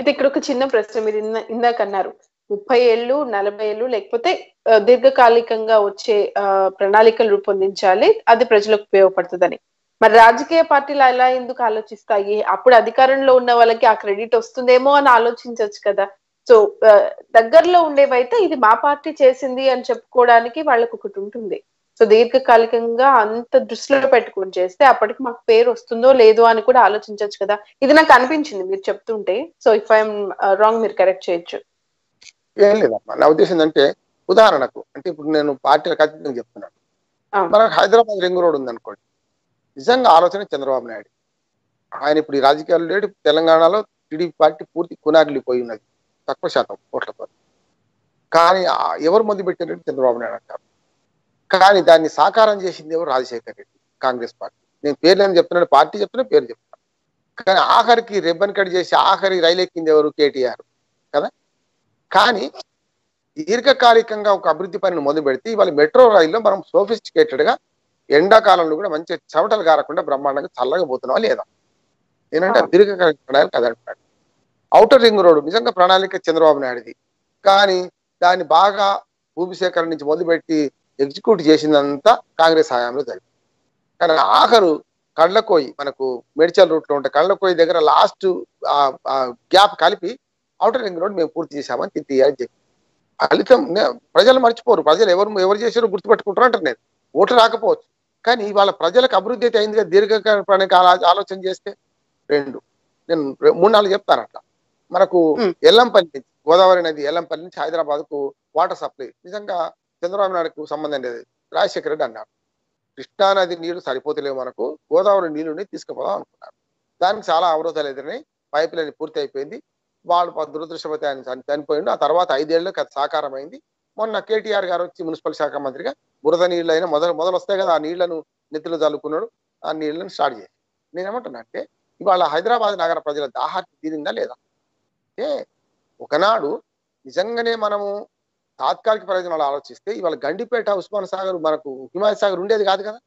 అయితే ఇక్కడ ఒక చిన్న ప్రశ్న మీరు ఇందా- ఇందాక అన్నారు ముప్పై ఏళ్ళు నలభై ఏళ్ళు లేకపోతే ఆ, దీర్ఘకాలికంగా వచ్చే ఆ, ప్రణాళికలు రూపొందించాలి అది ప్రజలకు ఉపయోగపడుతుందని మరి రాజకీయ పార్టీలు అలా ఎందుకు ఆలోచిస్తాయి అప్పుడు అధికారంలో ఉన్న వాళ్ళకి ఆ క్రెడిట్ వస్తుందేమో అని ఆలోచించవచ్చు కదా సో ఆ, దగ్గరలో ఉండేవైతే ఇది మా పార్టీ చేసింది అని చెప్పుకోవడానికి వాళ్ళకు ఒకటి ఉంటుంది సో దీర్ఘకాలికంగా అంత దృష్టిలో పెట్టుకొని చేస్తే అప్పటికి మాకు పేరు వస్తుందో లేదో అని కూడా ఆలోచించవచ్చు కదా ఇది నాకు అనిపించింది మీరు చెప్తుంటే సో ఇఫ్ ఐఎమ్ రాంగ్ మీరు కరెక్ట్ చేయొచ్చు ఏం లేదమ్మా నా ఉద్దేశం ఏంటంటే ఉదాహరణకు అంటే ఇప్పుడు నేను పార్టీల ఖచ్చితంగా చెప్తున్నాను అవును. మనకు హైదరాబాద్ రింగ్ రోడ్ ఉందనుకోండి నిజంగా ఆలోచన చంద్రబాబు నాయుడు ఆయన ఇప్పుడు ఈ రాజకీయాలు లేడు తెలంగాణలో టీడీపీ పార్టీ పూర్తి కునారిల్లిపోయి ఉన్నది తక్కువ శాతం ఓట్లతో కానీ ఆ ఎవరు ముందు పెట్టారంటే చంద్రబాబు నాయుడు అంటారు కానీ దాన్ని సాకారం చేసింది ఎవరు రాజశేఖర్ రెడ్డి కాంగ్రెస్ పార్టీ నేను పేర్లు చెప్తున్నాను పార్టీ చెప్తున్నా పేరు చెప్తున్నాను కానీ ఆఖరికి రెబ్బన్ కట్ చేసి ఆఖరి రైలు ఎక్కింది ఎవరు కేటీఆర్ కదా కానీ దీర్ఘకాలికంగా ఒక అభివృద్ధి పనిని మొదలు పెడితే ఇవాళ మెట్రో రైల్లో మనం సోఫిస్టికేటెడ్ గా ఎండాకాలంలో కూడా మంచి చెమటలు కారకుండా బ్రహ్మాండంగా చల్లగా పోతున్నావా లేదా ఏంటంటే ఆ. దీర్ఘకాలిక ప్రణాళిక అదంటున్నాడు ఔటర్ రింగ్ రోడ్ నిజంగా ప్రణాళిక చంద్రబాబు నాయుడుది కానీ దాన్ని బాగా భూమి సేకరణ నుంచి మొదలుపెట్టి ఎగ్జిక్యూట్ చేసిందంతా కాంగ్రెస్ హయాంలో జరిగింది కానీ ఆఖరు కళ్ళకోయి మనకు మెడిచల్ రూట్ లో ఉంటే కళ్ళకోయి దగ్గర లాస్ట్ గ్యాప్ కలిపి ఔటర్ రింగ్ రోడ్ మేము పూర్తి చేశామని తిట్టి అని చెప్పి ఫలితం నే- ప్రజలు మర్చిపోరు ప్రజలు ఎవరు ఎవరు చేశారో గుర్తుపెట్టుకుంటారు అంటారు నేను ఓట్లు రాకపోవచ్చు కానీ ఇవాళ ప్రజలకు అభివృద్ధి అయితే అయింది కదా దీర్ఘకాలిక ఆలో- ఆలోచన చేస్తే రెండు నేను రె- మూడు నాలుగు చెప్తాను అట్లా మనకు మ్. ఎల్లంపల్లి నుంచి గోదావరి నది ఎల్లంపల్లి నుంచి హైదరాబాద్ కు వాటర్ సప్లై నిజంగా చంద్రబాబు నాయుడుకు సంబంధం లేదు రాజశేఖర రెడ్డి అన్నారు కృష్ణా నది నీళ్లు సరిపోతలేవు మనకు గోదావరి నీళ్లుని తీసుకుపోదాం అనుకున్నారు దానికి చాలా అవరోధాలు ఎదురని పైప్ లైన్ పూర్తి అయిపోయింది వాళ్ళు ప- దురదృష్టవతి ఆయన చని- చనిపోయిండు ఆ తర్వాత ఐదేళ్లకు అది సాకారం అయింది మొన్న కేటీఆర్ గారు వచ్చి మున్సిపల్ శాఖ మంత్రిగా బురద నీళ్ళు అయినా మొదలు మొదలు వస్తాయి కదా ఆ నీళ్లను నెత్తిలో చల్లుకున్నాడు ఆ నీళ్లను స్టార్ట్ చేసి నేనేమంటున్నా అంటే ఇవాళ హైదరాబాద్ నగర ప్రజల దాహార్తి తీరిందా లేదా అంటే ఒకనాడు నిజంగానే మనము తాత్కాలిక ప్రయోజనాలు ఆలోచిస్తే ఇవాళ గండిపేట ఉస్మాన్ సాగర్ మనకు హిమాయత్ సాగర్ ఉండేది కాదు కదా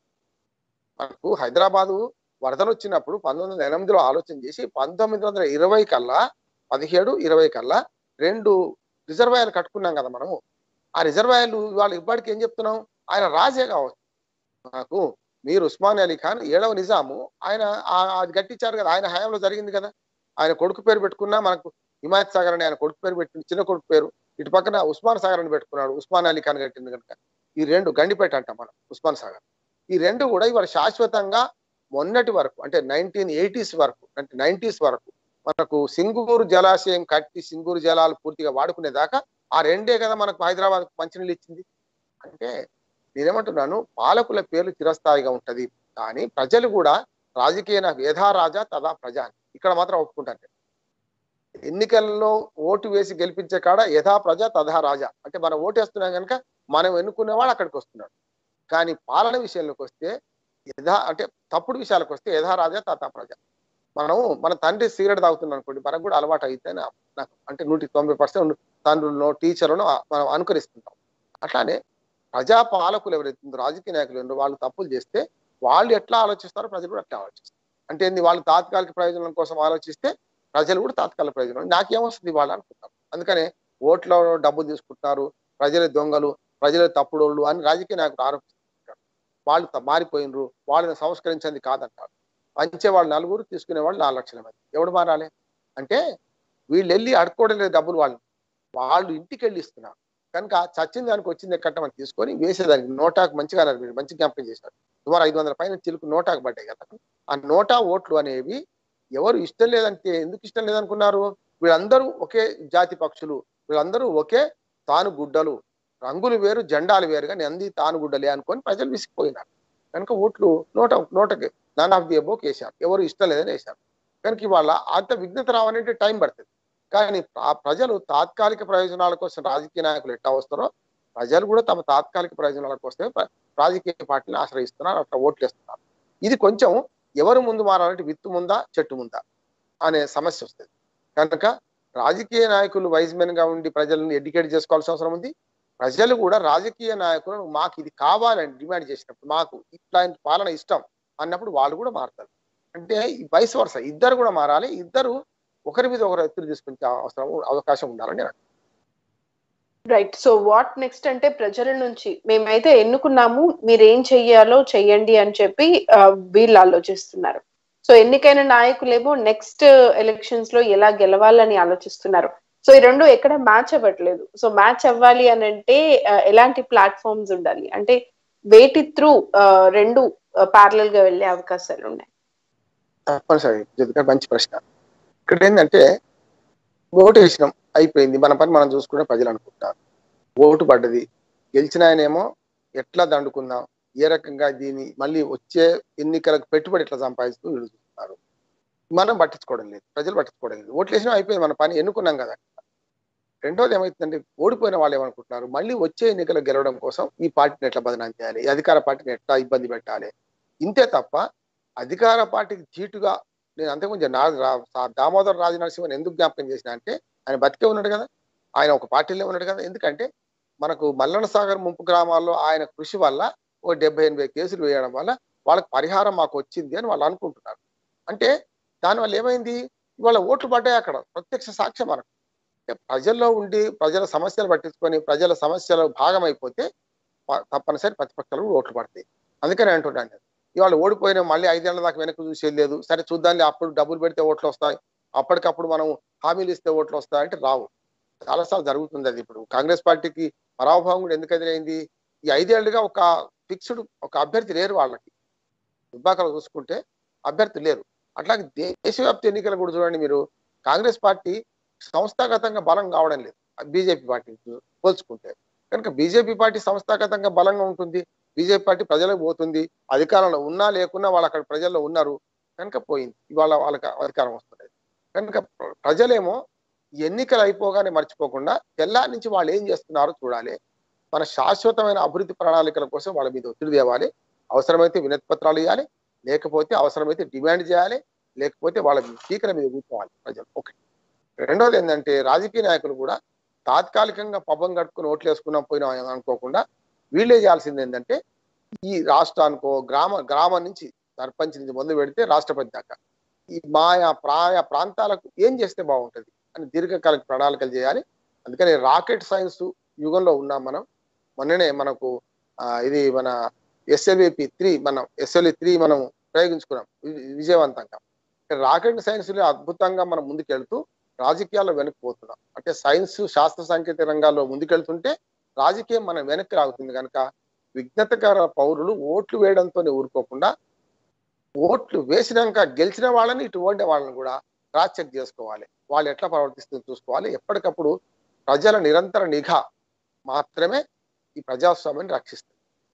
మనకు హైదరాబాదు వరదలు వచ్చినప్పుడు పంతొమ్మిది వందల ఎనిమిదిలో ఆలోచన చేసి పంతొమ్మిది వందల ఇరవై కల్లా పదిహేడు ఇరవై కల్లా రెండు రిజర్వాయర్లు కట్టుకున్నాం కదా మనము ఆ రిజర్వాయర్లు ఇవాళ ఇప్పటికి ఏం చెప్తున్నాం ఆయన రాజే కావచ్చు నాకు మీరు ఉస్మాన్ అలీ ఖాన్ ఏడవ నిజాము ఆయన ఆ- అది కట్టించారు కదా ఆయన హయాంలో జరిగింది కదా ఆయన కొడుకు పేరు పెట్టుకున్నా మనకు హిమాయత్ సాగర్ అని ఆయన కొడుకు పేరు పెట్టి చిన్న కొడుకు పేరు ఇటు పక్కన ఉస్మాన్ సాగర్ అని పెట్టుకున్నాడు ఉస్మాన్ అలీ ఖాన్ కట్టింది కనుక ఈ రెండు గండిపేట అంటాం మనం ఉస్మాన్ సాగర్ ఈ రెండు కూడా ఇవాళ శాశ్వతంగా మొన్నటి వరకు అంటే నైన్టీన్ ఎయిటీస్ వరకు అంటే నైన్టీస్ వరకు మనకు సింగూరు జలాశయం కట్టి సింగూరు జలాలు పూర్తిగా వాడుకునేదాకా ఆ రెండే కదా మనకు హైదరాబాద్ మంచినీళ్ళు ఇచ్చింది అంటే నేనేమంటున్నాను పాలకుల పేర్లు చిరస్థాయిగా ఉంటది కానీ ప్రజలు కూడా రాజకీయ నాకు యథా రాజా తదా ప్రజా అని. ఇక్కడ మాత్రం ఒప్పుకుంటాను నేను. ఎన్నికల్లో ఓటు వేసి గెలిపించే కాడ యథా ప్రజ తథా రాజా అంటే మనం ఓటు వేస్తున్నాం కనుక మనం ఎన్నుకునేవాడు అక్కడికి వస్తున్నాడు కానీ పాలన విషయంలోకి వస్తే యథా అంటే తప్పుడు విషయాలకు వస్తే యథా రాజా తథా ప్రజ మనం మన తండ్రి సిగరెట్ తాగుతున్నాం అనుకోండి మనకు కూడా అలవాటు అయితే నాకు అంటే నూటికి తొంభై పర్సెంట్ తండ్రులను టీచర్లను మనం అనుకరిస్తుంటాం అట్లానే ప్రజా పాలకులు ఎవరైతే ఉందో, రాజకీయ నాయకులు ఉన్నారో వాళ్ళు తప్పులు చేస్తే వాళ్ళు ఎట్లా ఆలోచిస్తారో ప్రజలు కూడా అట్లా ఆలోచిస్తారు అంటే ఏంది వాళ్ళు తాత్కాలిక ప్రయోజనం కోసం ఆలోచిస్తే ప్రజలు కూడా తాత్కాలిక ప్రయోజనం నాకేమొస్తుంది వాళ్ళు అనుకుంటారు అందుకనే ఓట్లో డబ్బులు తీసుకుంటున్నారు ప్రజల దొంగలు ప్రజల తప్పుడోళ్ళు అని రాజకీయ నాయకులు ఆరోపిస్తుంటారు వాళ్ళు త- మారిపోయినరు వాళ్ళని సంస్కరించింది కాదంటారు పంచే వాళ్ళు నలుగురు తీసుకునే వాళ్ళు నాలుగు లక్షల మంది ఎవడు మారాలి అంటే వీళ్ళు వెళ్ళి అడుక్కోవడం లేదు డబ్బులు వాళ్ళు వాళ్ళు ఇంటికి వెళ్ళి ఇస్తున్నారు కనుక చచ్చిన దానికి వచ్చింది ఎక్కడమని తీసుకొని వేసేదానికి నోటాకు మంచిగా అన్నారు మీరు మంచి జ్ఞాపకం చేశారు సుమారు ఐదు వందల పైన చిలుకు నోటాకు పడ్డాయి కదా ఆ నోటా ఓట్లు అనేవి ఎవరు ఇష్టం లేదంటే ఎందుకు ఇష్టం లేదనుకున్నారు వీళ్ళందరూ ఒకే జాతి పక్షులు వీళ్ళందరూ ఒకే తాను గుడ్డలు రంగులు వేరు జెండాలు వేరు కానీ అంది తాను గుడ్డలే అనుకొని ప్రజలు విసిగిపోయినారు కనుక ఓట్లు నోట నోటకి నాన్ ఆఫ్ ది అబోక్ వేశారు ఎవరు ఇష్టం లేదని వేశారు కనుక ఇవాళ అంత విఘ్నత రావాలంటే టైం పడుతుంది కానీ ఆ ప్రజలు తాత్కాలిక ప్రయోజనాల కోసం రాజకీయ నాయకులు ఎట్లా వస్తారో ప్రజలు కూడా తమ తాత్కాలిక ప్రయోజనాల కోసమే ప్ర- రాజకీయ పార్టీని ఆశ్రయిస్తున్నారు అట్లా ఓట్లు వేస్తున్నారు ఇది కొంచెం ఎవరు ముందు మారాలంటే విత్తు ముందా చెట్టు ముందా అనే సమస్య వస్తుంది కనుక రాజకీయ నాయకులు వైజ్ మెన్ గా ఉండి ప్రజలను ఎడ్యుకేట్ చేసుకోవాల్సిన అవసరం ఉంది ప్రజలు కూడా రాజకీయ నాయకులను మాకు ఇది కావాలని డిమాండ్ చేసినప్పుడు మాకు ఇట్లాంటి పాలన ఇష్టం అన్నప్పుడు వాళ్ళు కూడా మారుతారు అంటే ఈ వయసు వరుస ఇద్దరు కూడా మారాలి ఇద్దరు ఒకరి మీద ఒకరు ఎత్తులు తీసుకునే అవసరం అవకాశం ఉండాలని నేను రైట్ సో వాట్ నెక్స్ట్ అంటే ప్రజల నుంచి మేమైతే ఎన్నుకున్నాము మీరు ఏం చెయ్యాలో చెయ్యండి అని చెప్పి ఆ, వీళ్ళు ఆలోచిస్తున్నారు సో ఎన్నికైన నాయకులేమో నెక్స్ట్ ఎలక్షన్స్ లో ఎలా గెలవాలని ఆలోచిస్తున్నారు సో ఈ రెండు ఎక్కడ మ్యాచ్ అవ్వట్లేదు సో మ్యాచ్ అవ్వాలి అని అంటే ఆ, ఎలాంటి ప్లాట్ఫామ్స్ ఉండాలి అంటే వేటి త్రూ రెండు ప్యారలల్ గా వెళ్ళే అవకాశాలు ఉన్నాయి తప్పనిసరి ఎందుకంటే మంచి ప్రశ్న ఇక్కడ ఏంటంటే ఓటు వేసినాం అయిపోయింది మన పని మనం చూసుకునే ప్రజలు అనుకుంటారు ఓటు పడ్డది గెలిచిన ఆయనేమో ఎట్లా దండుకుందాం ఏ రకంగా దీన్ని మళ్ళీ వచ్చే ఎన్నికలకు పెట్టుబడి ఎట్లా సంపాదిస్తూ వీళ్ళు చూస్తున్నారు మనం పట్టించుకోవడం లేదు ప్రజలు పట్టించుకోవడం లేదు ఓట్లు వేసినా అయిపోయింది మన పని ఎన్నుకున్నాం కదా రెండోది ఏమవుతుందంటే ఓడిపోయిన వాళ్ళు ఏమనుకుంటున్నారు మళ్ళీ వచ్చే ఎన్నికలు గెలవడం కోసం ఈ పార్టీని ఎట్లా బదనాం చేయాలి ఈ అధికార పార్టీని ఎట్లా ఇబ్బంది పెట్టాలి ఇంతే తప్ప అధికార పార్టీకి ధీటుగా నేను అంతకుముందు నా రా- దామోదర్ రాజనరసింహన్ ఎందుకు జ్ఞాపకం చేసిన అంటే ఆయన బతికే ఉన్నాడు కదా ఆయన ఒక పార్టీలో ఉన్నాడు కదా ఎందుకంటే మనకు మల్లన సాగర్ ముంపు గ్రామాల్లో ఆయన కృషి వల్ల ఓ డెబ్బై ఎనభై కేసులు వేయడం వల్ల వాళ్ళకి పరిహారం మాకు వచ్చింది అని వాళ్ళు అనుకుంటున్నారు అంటే దానివల్ల ఏమైంది ఇవాళ ఓట్లు పడ్డాయి అక్కడ ప్రత్యక్ష సాక్ష్యం మనకు అంటే ప్రజల్లో ఉండి ప్రజల సమస్యలు పట్టించుకొని ప్రజల సమస్యలో భాగమైపోతే ప- తప్పనిసరి ప్రతిపక్షాలు ఓట్లు పడతాయి అందుకని అంటున్నాను నేను. ఇవాళ ఓడిపోయిన మళ్ళీ ఐదేళ్ల దాకా వెనక్కి చూసేది లేదు సరే చూద్దాం అప్పుడు డబ్బులు పెడితే ఓట్లు వస్తాయి అప్పటికప్పుడు మనం హామీలు ఇస్తే ఓట్లు వస్తాయంటే రావు చాలాసార్లు జరుగుతుంది అది ఇప్పుడు కాంగ్రెస్ పార్టీకి పరాభవం కూడా ఎందుకు ఎదురైంది ఈ ఐదేళ్లుగా ఒక ఫిక్స్డ్ ఒక అభ్యర్థి లేరు వాళ్ళకి దుబ్బాకలు చూసుకుంటే అభ్యర్థి లేరు అట్లాగే దేశవ్యాప్త ఎన్నికలు కూడా చూడండి మీరు కాంగ్రెస్ పార్టీ సంస్థాగతంగా బలం కావడం లేదు బీజేపీ పార్టీ పోల్చుకుంటే కనుక బీజేపీ పార్టీ సంస్థాగతంగా బలంగా ఉంటుంది బీజేపీ పార్టీ ప్రజలకు పోతుంది అధికారంలో ఉన్నా లేకున్నా వాళ్ళు అక్కడ ప్రజల్లో ఉన్నారు కనుక పోయింది ఇవాళ వాళ్ళకి అధికారం వస్తుంది కనుక ప్ర- ప్రజలేమో ఈ ఎన్నికలు అయిపోగానే మర్చిపోకుండా తెల్లారి నుంచి వాళ్ళు ఏం చేస్తున్నారో చూడాలి మన శాశ్వతమైన అభివృద్ధి ప్రణాళికల కోసం వాళ్ళ మీద ఒత్తిడి తేవాలి అవసరమైతే వినతి పత్రాలు ఇవ్వాలి లేకపోతే అవసరమైతే డిమాండ్ చేయాలి లేకపోతే వాళ్ళ స్పీకర్ మీద కూర్చోవాలి ప్రజలు ఒకటి రెండోది ఏంటంటే రాజకీయ నాయకులు కూడా తాత్కాలికంగా పబ్బం కట్టుకుని ఓట్లు వేసుకున్నాం పోయినాం అనుకోకుండా వీళ్ళే చేయాల్సింది ఏంటంటే ఈ రాష్ట్రానికో గ్రామ గ్రామం నుంచి సర్పంచ్ నుంచి మొదలు పెడితే రాష్ట్రపతి దాకా ఈ మాయా ప్రాయ ప్రాంతాలకు ఏం చేస్తే బాగుంటది అని దీర్ఘకాలిక ప్రణాళికలు చేయాలి అందుకని రాకెట్ సైన్స్ యుగంలో ఉన్నాం మనం మొన్ననే మనకు ఆ, ఇది మన ఎస్ఎల్విపి త్రీ మనం ఎస్ఎల్వి త్రీ మనం ప్రయోగించుకున్నాం వి- విజయవంతంగా రాకెట్ సైన్స్ లో అద్భుతంగా మనం ముందుకెళ్తూ రాజకీయాల్లో వెనక్కి పోతున్నాం అంటే సైన్స్ శాస్త్ర సాంకేతిక రంగాల్లో ముందుకెళ్తుంటే రాజకీయం మనం వెనక్కి రాగుతుంది కనుక విజ్ఞతకర పౌరులు ఓట్లు వేయడంతోనే ఊరుకోకుండా ఓట్లు వేసినాక గెలిచిన వాళ్ళని ఇటు ఓడిన వాళ్ళని కూడా క్రాస్ చెక్ చేసుకోవాలి వాళ్ళు ఎట్లా ప్రవర్తిస్తుందో చూసుకోవాలి ఎప్పటికప్పుడు ప్రజల నిరంతర నిఘా మాత్రమే ఈ ప్రజాస్వామ్యాన్ని రక్షిస్తుంది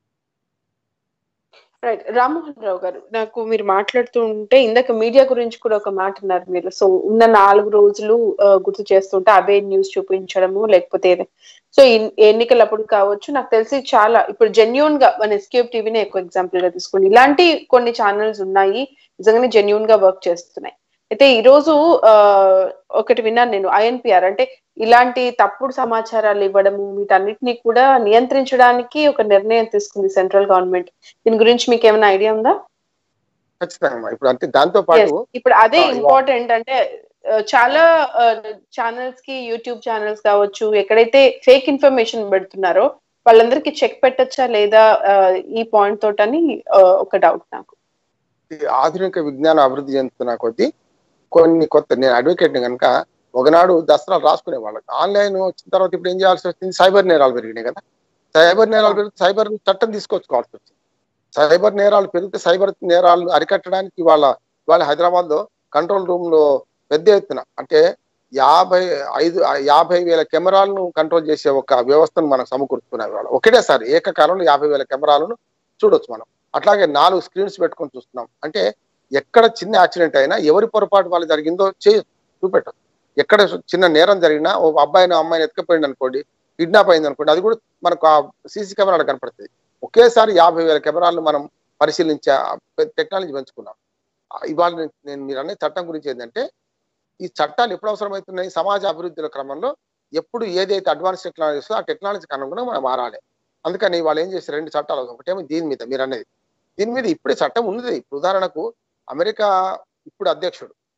రైట్ రామ్మోహన్ రావు గారు నాకు మీరు మాట్లాడుతూ ఉంటే ఇందాక మీడియా గురించి కూడా ఒక మాట అన్నారు మీరు సో ఉన్న నాలుగు రోజులు ఆ, గుర్తు చేస్తుంటే అవే న్యూస్ చూపించడము లేకపోతే ఏదే- సో ఈ- ఎన్నికలప్పుడు కావచ్చు నాకు తెలిసి చాలా ఇప్పుడు జెన్యున్ గా మన ఎస్కేప్ టీవీని ఎక్కువ ఎగ్జాంపుల్ గా తీసుకోండి ఇలాంటి కొన్ని ఛానల్స్ ఉన్నాయి నిజంగానే జెన్యున్ గా వర్క్ చేస్తున్నాయి అయితే ఈ రోజు ఆ, ఒకటి విన్నాను నేను ఐఎన్పిఆర్ అంటే ఇలాంటి తప్పుడు సమాచారాలు ఇవ్వడము వీటన్నిటిని కూడా నియంత్రించడానికి ఒక నిర్ణయం తీసుకుంది సెంట్రల్ గవర్నమెంట్ దీని గురించి మీకు ఏమైనా ఐడియా ఉందా ఖచ్చితంగా ఇప్పుడు అంటే దాంతో పాటు Yes. ఇప్పుడు అదే ఆ, ఇవా- ఇంపార్టెంట్ అంటే ఆ, చాలా ఛానల్స్ కి యూట్యూబ్ ఛానల్స్ కావచ్చు ఎక్కడైతే ఫేక్ ఇన్ఫర్మేషన్ పెడుతున్నారో వాళ్ళందరికీ చెక్ పెట్టచ్చా లేదా ఆ, ఈ పాయింట్ తోటని ఆ, ఒక డౌట్ నాకు ఈ ఆధునిక విజ్ఞానం అభివృద్ధి చెందుతున్న కొద్దీ కొన్ని కొత్త నేను అడ్వకేట్ కనుక ఒకనాడు దసరాలు రాసుకునే వాళ్ళకి ఆన్లైన్ వచ్చిన తర్వాత ఇప్పుడు ఏం చేయాల్సి వచ్చింది సైబర్ నేరాలు పెరిగినాయి కదా సైబర్ నేరాలు పెరిగితే సైబర్ చట్టం తీసుకొచ్చుకోవాల్సి వచ్చింది సైబర్ నేరాలు పెరిగితే సైబర్ నేరాలను అరికట్టడానికి వాళ్ళ వాళ్ళ హైదరాబాద్ లో కంట్రోల్ రూమ్ లో పెద్ద ఎత్తున అంటే యాభై ఐదు యాభై వేల కెమెరాలను కంట్రోల్ చేసే ఒక వ్యవస్థను మనం సమకూరుస్తున్నారు వాళ్ళు ఒకటేసారి ఏకకాలంలో యాభై వేల కెమెరాలను చూడొచ్చు మనం అట్లాగే నాలుగు స్క్రీన్స్ పెట్టుకొని చూస్తున్నాం అంటే ఎక్కడ చిన్న యాక్సిడెంట్ అయినా ఎవరి పొరపాటు వాళ్ళు జరిగిందో చే చూపెట్టదు ఎక్కడ చిన్న నేరం జరిగినా ఓ అబ్బాయిని అమ్మాయిని ఎత్తుకపోయింది అనుకోండి కిడ్నాప్ అయింది అనుకోండి అది కూడా మనకు ఆ సీసీ కెమెరాలు కనపడుతుంది ఒకేసారి యాభై వేల కెమెరాలను మనం పరిశీలించే టెక్నాలజీ పెంచుకున్నాం ఆ, ఇవాళ నేను- నేను మీరు అనే చట్టం గురించి ఏంటంటే ఈ చట్టాలు ఎప్పుడు అవసరమవుతున్నాయి సమాజ అభివృద్ధిల క్రమంలో ఎప్పుడు ఏదైతే అడ్వాన్స్ టెక్నాలజీ వస్తుందో ఆ టెక్నాలజీకి అనుగుణంగా మనం మారాలి అందుకని వాళ్ళు ఏం చేస్తారు రెండు చట్టాలు ఒకటేమో దీని మీద మీరు అనేది దీని మీద ఇప్పుడే చట్టం ఉన్నది ఇప్పుడు ఉదాహరణకు అమెరికా ఇప్పుడు అధ్యక్షుడు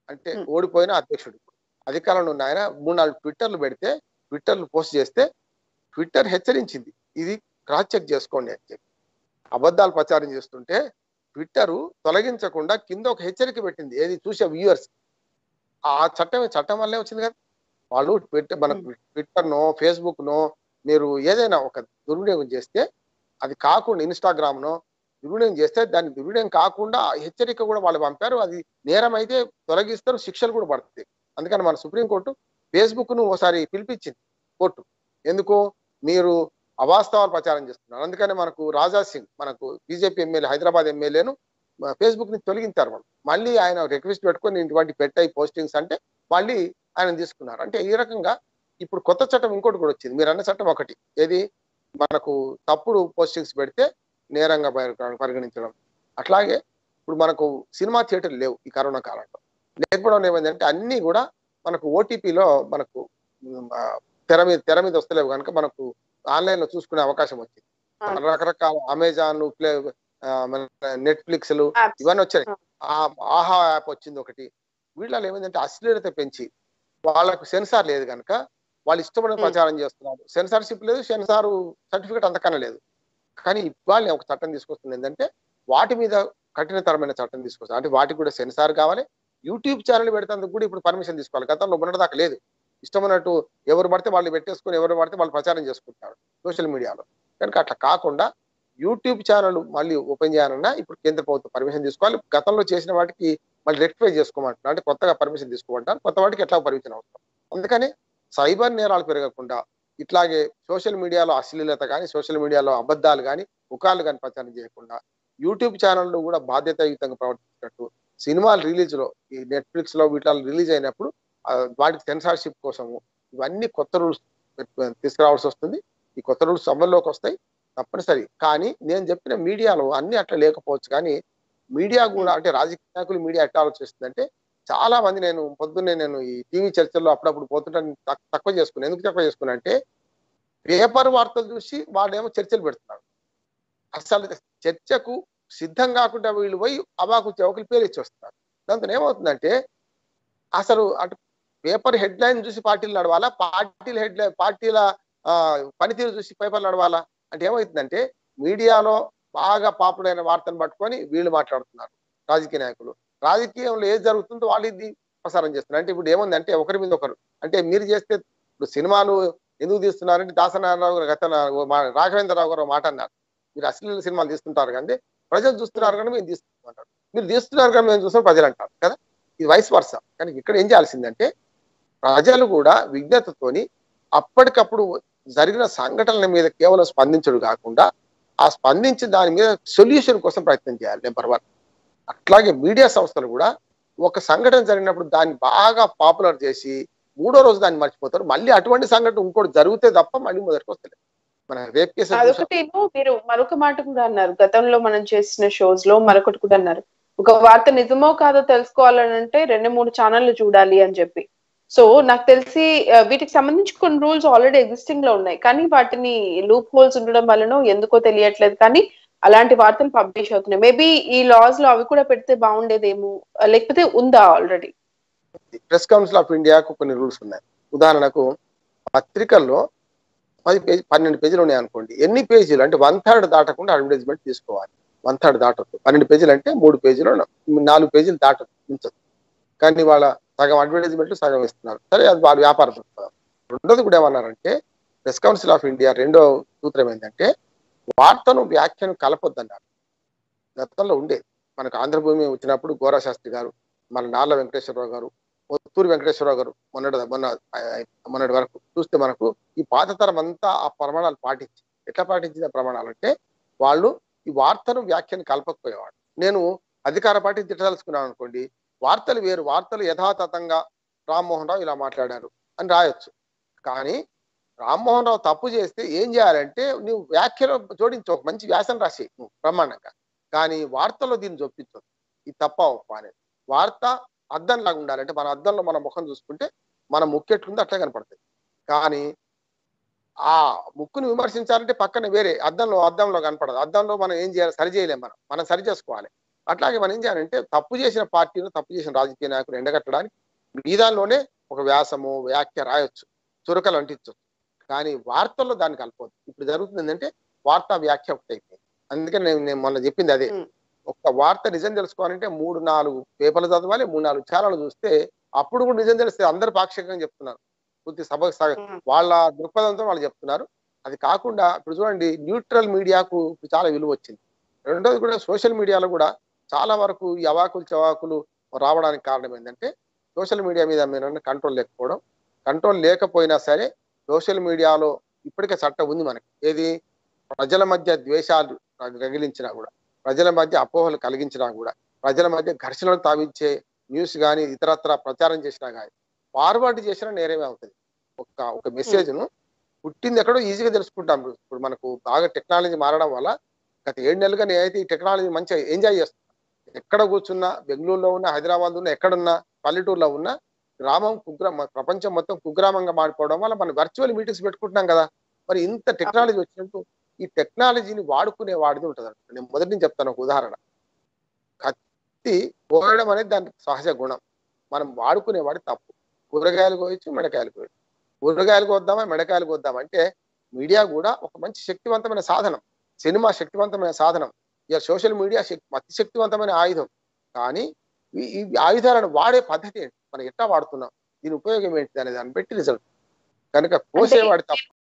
అంటే Hmm. ఓడిపోయిన అధ్యక్షుడు అధికారంలో ఉన్న ఆయన మూడు నాలుగు ట్విట్టర్లు పెడితే ట్విట్టర్లు పోస్ట్ చేస్తే ట్విట్టర్ హెచ్చరించింది ఇది క్రాస్ చెక్ చేసుకోండి అని చెప్పి అబద్ధాలు ప్రచారం చేస్తుంటే ట్విట్టర్ తొలగించకుండా కింద ఒక హెచ్చరిక పెట్టింది ఏది చూసే వ్యూవర్స్ ఆ చట్టం చట్టం వల్లే వచ్చింది కదా వాళ్ళు ట్విట్టర్ మన ట్విట్టర్ నో ఫేస్బుక్ నో మీరు ఏదైనా ఒక దుర్వినియోగం చేస్తే అది కాకుండా ఇన్స్టాగ్రామ్ నో దుర్వినియోగం చేస్తే దాన్ని దుర్వినియోగం కాకుండా ఆ హెచ్చరిక కూడా వాళ్ళు పంపారు అది నేరం అయితే తొలగిస్తారు శిక్షలు కూడా పడుతుంది అందుకని మన సుప్రీంకోర్టు ఫేస్బుక్ ను ఒకసారి పిలిపించింది కోర్టు ఎందుకు మీరు అవాస్తవాలు ప్రచారం చేస్తున్నారు అందుకని మనకు రాజా సింగ్ మనకు బీజేపీ ఎమ్మెల్యే హైదరాబాద్ ఎమ్మెల్యేను ఫేస్బుక్ ని తొలగించారు వాళ్ళు మళ్ళీ ఆయన రిక్వెస్ట్ పెట్టుకొని ఇటువంటి పెట్టాయి పోస్టింగ్స్ అంటే మళ్ళీ ఆయన తీసుకున్నారు అంటే ఈ రకంగా ఇప్పుడు కొత్త చట్టం ఇంకోటి కూడా వచ్చింది మీరు అన్న చట్టం ఒకటి ఏది మనకు తప్పుడు పోస్టింగ్స్ పెడితే నేరంగా పరి- పరిగణించడం అట్లాగే ఇప్పుడు మనకు సినిమా థియేటర్లు లేవు ఈ కరోనా కాలంలో లేకపోవడం ఏమైందంటే అన్ని కూడా మనకు ఓటీపీలో మనకు ఉమ్, ఆ, తెర మీద తెర మీద వస్తలేవు కనుక మనకు ఆన్లైన్ లో చూసుకునే అవకాశం వచ్చింది ఆ. రకరకాల అమెజాన్ ప్లే ఆ, మన నెట్ఫ్లిక్స్ Apps. ఇవన్నీ వచ్చాయి ఆ. ఆ ఆహా యాప్ వచ్చింది ఒకటి వీళ్ళలో ఏమైందంటే అశ్లీలత పెంచి వాళ్ళకు సెన్సార్ లేదు కనుక వాళ్ళు ఇష్టపడిన Hmm. ప్రచారం చేస్తున్నారు సెన్సార్షిప్ లేదు సెన్సార్ సర్టిఫికేట్ అంతకన్నా లేదు కానీ ఇవాళ ఒక చట్టం తీసుకొస్తుంది ఏంటంటే వాటి మీద కఠినతరమైన చట్టం తీసుకొస్తారు అంటే వాటికి కూడా సెన్సార్ కావాలి యూట్యూబ్ ఛానల్ పెడతానికి కూడా ఇప్పుడు పర్మిషన్ తీసుకోవాలి గతంలో ఉన్నదాకా లేదు ఇష్టమైనట్టు ఎవరు పడితే వాళ్ళు పెట్టేసుకొని ఎవరు పడితే వాళ్ళు ప్రచారం చేసుకుంటున్నారు సోషల్ మీడియాలో కనుక అట్లా కాకుండా యూట్యూబ్ ఛానల్ మళ్ళీ ఓపెన్ చేయాలన్నా ఇప్పుడు కేంద్ర ప్రభుత్వం పర్మిషన్ తీసుకోవాలి గతంలో చేసిన వాటికి మళ్ళీ రెక్టిఫై చేసుకోమంటున్నారు అంటే కొత్తగా పర్మిషన్ తీసుకోమంటారు కొత్త వాటికి ఎట్లా పర్మిషన్ అవసరం అందుకని సైబర్ నేరాలు పెరగకుండా ఇట్లాగే సోషల్ మీడియాలో అశ్లీలత కానీ సోషల్ మీడియాలో అబద్ధాలు కానీ ముఖాలు కానీ ప్రచారం చేయకుండా యూట్యూబ్ ఛానళ్ళు కూడా బాధ్యతాయుతంగా ప్రవర్తించినట్టు సినిమాలు రిలీజ్ లో ఈ నెట్ఫ్లిక్స్ లో వీటిలో రిలీజ్ అయినప్పుడు ఆ, వాటికి సెన్సార్షిప్ కోసము ఇవన్నీ కొత్త రూల్స్ తీసుకురావాల్సి వస్తుంది ఈ కొత్త రూల్స్ అమల్లోకి వస్తాయి తప్పనిసరి కానీ నేను చెప్పిన మీడియాలో అన్ని అట్లా లేకపోవచ్చు కానీ మీడియా కూడా అంటే రాజకీయ నాయకులు మీడియా ఎట్లా ఆలోచిస్తుందంటే చాలా మంది నేను పొద్దున్నే నేను ఈ టీవీ చర్చల్లో అప్పుడప్పుడు పోతుంటాను తక్- తక్కువ చేసుకున్నాను ఎందుకు తక్కువ చేసుకున్నా అంటే పేపర్ వార్తలు చూసి వాళ్ళేమో చర్చలు పెడుతున్నారు అసలు చర్చకు సిద్ధం కాకుండా వీళ్ళు పోయి అబాకు చౌకలు పేరు ఇచ్చి వస్తున్నారు దాంతో ఏమవుతుందంటే అసలు అటు పేపర్ హెడ్ లైన్ చూసి పార్టీలు నడవాలా పార్టీల హెడ్ లైన్ పార్టీల ఆ, పనితీరు చూసి పేపర్లు నడవాలా అంటే ఏమవుతుందంటే మీడియాలో బాగా పాపులర్ అయిన వార్తను పట్టుకొని వీళ్ళు మాట్లాడుతున్నారు రాజకీయ నాయకులు రాజకీయంలో ఏది జరుగుతుందో వాళ్ళు ఇది ప్రసారం చేస్తున్నారు అంటే ఇప్పుడు ఏముంది అంటే ఒకరి మీద ఒకరు అంటే మీరు చేస్తే ఇప్పుడు సినిమాలు ఎందుకు తీస్తున్నారంటే దాసనారాయణరావు గారు గత మా- రాఘవేంద్రరావు గారు ఒక మాట అన్నారు మీరు అశ్లీల సినిమాలు తీస్తుంటారు కానీ ప్రజలు చూస్తున్నారు కానీ మేము తీస్తున్నాం మీరు తీస్తున్నారు కానీ మేము చూస్తాం ప్రజలు అంటారు కదా ఇది వయసు వరుస కానీ ఇక్కడ ఏం చేయాల్సిందంటే ప్రజలు కూడా విజ్ఞతతోని అప్పటికప్పుడు జరిగిన సంఘటనల మీద కేవలం స్పందించడు కాకుండా ఆ స్పందించి దాని మీద సొల్యూషన్ కోసం ప్రయత్నం చేయాలి నెంబర్ వన్ అట్లాగే మీడియా సంస్థలు కూడా ఒక సంఘటన జరిగినప్పుడు దాన్ని బాగా పాపులర్ చేసి మూడో రోజు దాన్ని మర్చిపోతారు మళ్ళీ అటువంటి సంఘటన ఇంకోటి జరిగితే తప్ప మళ్ళీ మొదటికి వస్తలేదు మన రేప్ కేసు అదొకటి మీరు మరొక మాట కూడా అన్నారు గతంలో మనం చేసిన షోస్ లో మరొకటి కూడా అన్నారు ఒక వార్త నిజమో కాదో తెలుసుకోవాలని అంటే రెండు మూడు ఛానళ్లు చూడాలి అని చెప్పి సో నాకు తెలిసి ఆ, వీటికి సంబంధించి కొన్ని రూల్స్ ఆల్రెడీ ఎగ్జిస్టింగ్ లో ఉన్నాయి కానీ వాటిని లూప్ హోల్స్ ఉండడం వలన ఎందుకో తెలియట్లేదు కానీ అలాంటి వార్తలు పబ్లిష్ అవుతున్నాయి మేబీ ఈ లాస్ లో అవి కూడా పెడితే బాగుండేదేమో ఆ, లేకపోతే ఉందా ఆల్రెడీ ప్రెస్ కౌన్సిల్ ఆఫ్ ఇండియాకు కొన్ని రూల్స్ ఉన్నాయి ఉదాహరణకు పత్రికల్లో పది పేజీ పన్నెండు పేజీలు ఉన్నాయి అనుకోండి ఎన్ని పేజీలు అంటే వన్ థర్డ్ దాటకుండా అడ్వర్టైజ్మెంట్ తీసుకోవాలి వన్ థర్డ్ దాటద్దు పన్నెండు పేజీలు అంటే మూడు పేజీలు నాలుగు పేజీలు దాటదు ఉంచదు కానీ వాళ్ళ సగం అడ్వర్టైజ్మెంట్ సగం ఇస్తున్నారు సరే అది వాళ్ళ వ్యాపార దృక్పథం రెండోది కూడా ఏమన్నారంటే ప్రెస్ కౌన్సిల్ ఆఫ్ ఇండియా రెండో సూత్రం ఏంటంటే వార్తను వ్యాఖ్యను కలపొద్దన్నారు గతంలో ఉండేది మనకు ఆంధ్రభూమి వచ్చినప్పుడు గోరా శాస్త్రి గారు మన నార్ల వెంకటేశ్వరరావు గారు ఒత్తూరు వెంకటేశ్వరరావు గారు మొన్నటి మొన్న మొన్నటి వరకు చూస్తే మనకు ఈ పాత తరం అంతా ఆ ప్రమాణాలు పాటించి ఎట్లా పాటించింది ఆ ప్రమాణాలు అంటే వాళ్ళు ఈ వార్తను వ్యాఖ్యను కలపకపోయేవాడు నేను అధికార పార్టీ తిట్టదలుచుకున్నాను అనుకోండి వార్తలు వేరు వార్తలు యథాతథంగా రామ్మోహన్ రావు ఇలా మాట్లాడారు అని రాయొచ్చు కానీ రామ్మోహన్ రావు తప్పు చేస్తే ఏం చేయాలంటే నువ్వు వ్యాఖ్యలో జోడించు ఒక మంచి వ్యాసం రాసి నువ్వు బ్రహ్మాండంగా కానీ వార్తలో దీన్ని చొప్పించదు ఇది తప్ప ఒప్ప అనేది వార్త అద్దం లాగా ఉండాలి అంటే మన అద్దంలో మన ముఖం చూసుకుంటే మన ముక్కు ఎట్లుందో అట్లే కనపడుతుంది కానీ ఆ ముక్కును విమర్శించాలంటే పక్కన వేరే అద్దంలో అద్దంలో కనపడదు అద్దంలో మనం ఏం చేయాలి సరి చేయలేం మనం మనం సరి చేసుకోవాలి అట్లాగే మనం ఏం చేయాలంటే తప్పు చేసిన పార్టీను తప్పు చేసిన రాజకీయ నాయకులు ఎండగట్టడానికి మీదాల్లోనే ఒక వ్యాసము వ్యాఖ్య రాయొచ్చు చురకలు అంటించవచ్చు కానీ వార్తల్లో దాన్ని కలపొద్దు ఇప్పుడు జరుగుతుంది ఏంటంటే వార్తా వ్యాఖ్య ఒకటి అయిపోయింది అందుకని నేను నేను మొన్న చెప్పింది అదే ఉమ్. ఒక్క వార్త నిజం తెలుసుకోవాలంటే మూడు నాలుగు పేపర్లు చదవాలి మూడు నాలుగు ఛానల్ చూస్తే అప్పుడు కూడా నిజం తెలిస్తే అందరు పాక్షికంగా చెప్తున్నారు పూర్తి సభ సగ- ఉమ్. వాళ్ళ దృక్పథంతో వాళ్ళు చెప్తున్నారు అది కాకుండా ఇప్పుడు చూడండి న్యూట్రల్ మీడియాకు ఇప్పుడు చాలా విలువ వచ్చింది రెండోది కూడా సోషల్ మీడియాలో కూడా చాలా వరకు ఈ అవాకులు చవాకులు రావడానికి కారణం ఏంటంటే సోషల్ మీడియా మీద మీరు కంట్రోల్ లేకపోవడం కంట్రోల్ లేకపోయినా సరే సోషల్ మీడియాలో ఇప్పటికే చట్టం ఉంది మనకి ఏది ప్రజల మధ్య ద్వేషాలు రగిలించినా కూడా ప్రజల మధ్య అపోహలు కలిగించినా కూడా ప్రజల మధ్య ఘర్షణలు తావించే న్యూస్ కానీ ఇతరత్ర ప్రచారం చేసినా కానీ ఫార్వర్డ్ చేసినా నేరమే అవుతుంది ఒక ఒక మెసేజ్ ను పుట్టింది ఎక్కడో ఈజీగా తెలుసుకుంటాం ఇప్పుడు మనకు బాగా టెక్నాలజీ మారడం వల్ల గత ఏడు నెలలుగా నేనైతే ఈ టెక్నాలజీ మంచిగా ఎంజాయ్ చేస్తున్నాను ఎక్కడ కూర్చున్నా బెంగళూరులో ఉన్నా హైదరాబాద్ ఉన్నా ఎక్కడున్నా పల్లెటూరులో ఉన్నా గ్రామం కుగ్రామ ప్రపంచం మొత్తం కుగ్రామంగా మారిపోవడం వల్ల మనం వర్చువల్ మీటింగ్స్ పెట్టుకుంటున్నాం కదా మరి ఇంత టెక్నాలజీ వచ్చినట్టు ఈ టెక్నాలజీని వాడుకునే వాడిది ఉంటుంది నేను మొదటి నుంచి చెప్తాను ఒక ఉదాహరణ కత్తి కోయడం అనేది దాని సహజ గుణం మనం వాడుకునేవాడి తప్పు కూరగాయలు కోయచ్చు మెడకాయలు కోయచ్చు కూరగాయలు కోద్దామా మెడకాయలు కోద్దామా అంటే మీడియా కూడా ఒక మంచి శక్తివంతమైన సాధనం సినిమా శక్తివంతమైన సాధనం ఇక సోషల్ మీడియా శక్- అతి శక్తివంతమైన ఆయుధం కానీ ఈ ఈ ఆయుధాలను వాడే పద్ధతి ఏంటి మనం ఎట్లా వాడుతున్నాం దీని ఉపయోగం ఏంటి అనే దాన్ని బట్టి రిజల్ట్ కనుక కోసేవాడి తప్పు